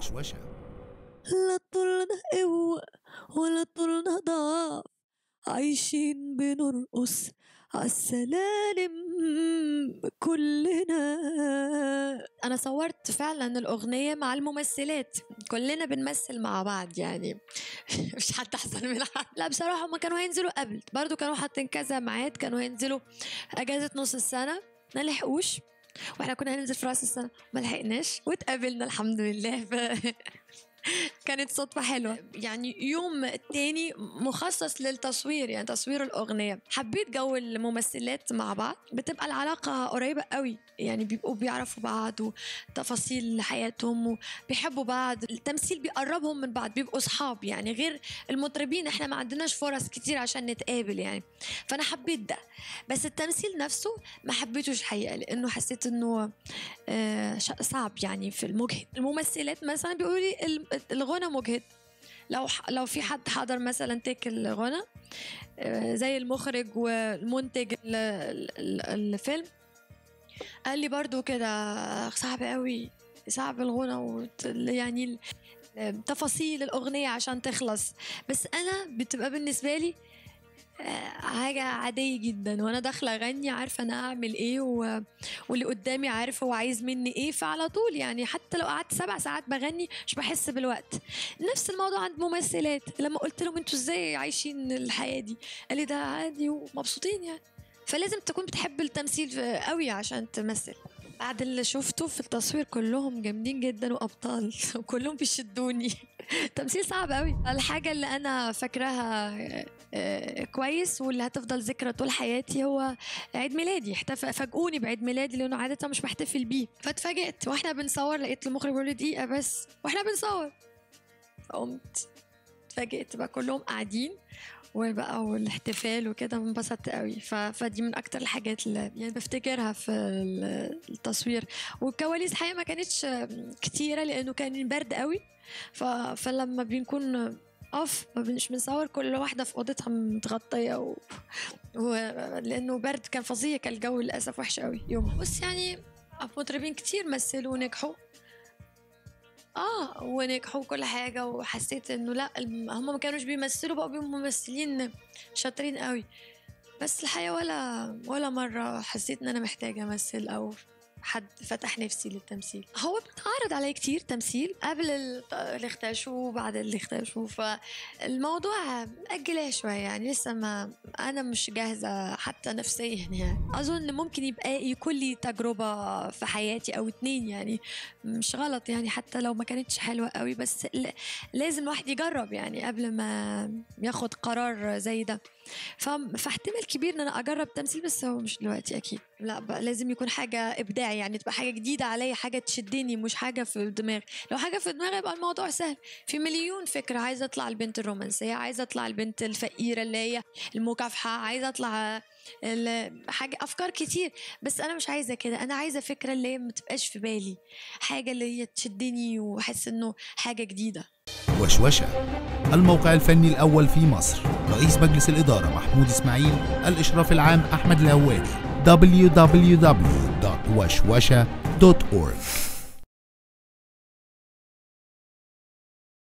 وشوشة لا طولنا قوة ولا طولنا ضعف عايشين بنرقص عالسلالم كلنا انا صورت فعلا الاغنيه مع الممثلات كلنا بنمثل مع بعض يعني مش حد احسن من حد لا بصراحه هما كانوا هينزلوا قبل برضو كانوا حاطين كذا ميعاد كانوا هينزلوا اجازه نص السنه ما لحقوش واحنا كنا هننزل في راس السنه ما لحقناش واتقابلنا الحمد لله ف... كانت صدفة حلوة يعني يوم تاني مخصص للتصوير يعني تصوير الأغنية حبيت جو الممثلات مع بعض بتبقى العلاقة قريبة قوي يعني بيبقوا بيعرفوا بعض وتفاصيل حياتهم وبيحبوا بعض التمثيل بيقربهم من بعض بيبقوا صحاب يعني غير المطربين احنا ما عندناش فرص كتير عشان نتقابل يعني فأنا حبيت ده بس التمثيل نفسه ما حبيتوش الحقيقة لأنه حسيت إنه آه، ش- صعب يعني في المجهد الممثلات مثلا بيقولوا لي ال- الغنى مجهد لو ح- لو في حد حضر مثلا تيك الغنى آه، زي المخرج والمنتج ال- ال- ال- الفيلم قال لي برضو كده صعب قوي صعب الغنى وت- يعني ال- تفاصيل الأغنية عشان تخلص بس أنا بتبقى بالنسبة لي آه، حاجة عادية جدا وأنا داخلة أغني عارفة أنا أعمل إيه و... واللي قدامي عارف هو عايز مني إيه فعلى طول يعني حتى لو قعدت سبع ساعات بغني مش بحس بالوقت نفس الموضوع عند ممثلات لما قلت لهم انتوا ازاي عايشين الحياة دي قال لي ده عادي ومبسوطين يعني فلازم تكون بتحب التمثيل قوي عشان تمثل بعد اللي شفته في التصوير كلهم جامدين جدا وابطال وكلهم بيشدوني تمثيل صعب قوي الحاجه اللي انا فاكراها آه، كويس واللي هتفضل ذكرى طول حياتي هو عيد ميلادي احتفل فاجئوني بعيد ميلادي لانه عاده مش بحتفل بيه فاتفاجئت واحنا بنصور لقيت المخرج بيقول لي دقيقه بس واحنا بنصور فقمت اتفاجئت بقى كلهم قاعدين وبقى والاحتفال وكده انبسطت قوي ف... فدي من اكتر الحاجات اللي يعني بفتكرها في ال- التصوير والكواليس الحقيقه ما كانتش كتيره لانه كان برد قوي ف... فلما بنكون اوف ما بنش بنصور كل واحده في اوضتها متغطيه و... و... لانه برد كان فظيع كان الجو للاسف وحش قوي يوم بس يعني مطربين كتير مثلوا ونجحوا اه ونجحوا كل حاجه وحسيت انه لا الم- هم ما كانوش بيمثلوا بقوا بيبقوا ممثلين شاطرين قوي بس الحقيقه ولا ولا مره حسيت ان انا محتاجه امثل او حد فتح نفسي للتمثيل هو بيتعرض علي كتير تمثيل قبل ال- اللي اختشوا وبعد اللي اختشوا فالموضوع مأجلاه شوية يعني لسه ما أنا مش جاهزة حتى نفسيا يعني أظن ممكن يبقى يكون لي تجربة في حياتي أو اتنين يعني مش غلط يعني حتى لو ما كانتش حلوة قوي بس ل- لازم الواحد يجرب يعني قبل ما ياخد قرار زي ده ف- فاحتمال كبير ان انا اجرب تمثيل بس هو مش دلوقتي اكيد لا بقى لازم يكون حاجه ابداعي يعني تبقى حاجه جديده عليا حاجه تشدني مش حاجه في دماغي لو حاجه في دماغي يبقى الموضوع سهل في مليون فكره عايزه اطلع البنت الرومانسيه عايزه اطلع البنت الفقيره اللي هي المكافحه عايزه اطلع ال- حاجه افكار كتير بس انا مش عايزه كده انا عايزه فكره اللي هي ما تبقاش في بالي حاجه اللي هي تشدني واحس انه حاجه جديده وشوشة الموقع الفني الأول في مصر رئيس مجلس الإدارة محمود إسماعيل الإشراف العام أحمد الهواري www.وشوشة.org